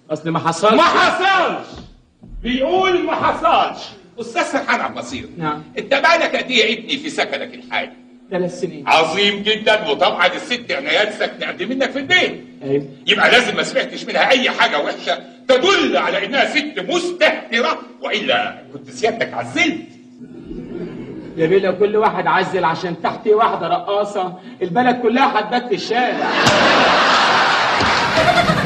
اصل ما حصلش ما حصلش بيقول ما حصلش استاذ سرحان عبد البصير نعم. انت بقالك قد ايه يا ابني في سكنك الحالي ثلاث سنين عظيم جدا وطبعا الست عنايات ساكنه قد منك في البيت ايوه يبقى لازم ما سمعتش منها اي حاجه وحشه تدل على انها ست مستهتره والا كنت سيادتك عزلت يا بيه لو كل واحد عزل عشان تحتي واحده رقاصه البلد كلها هتبات في الشارع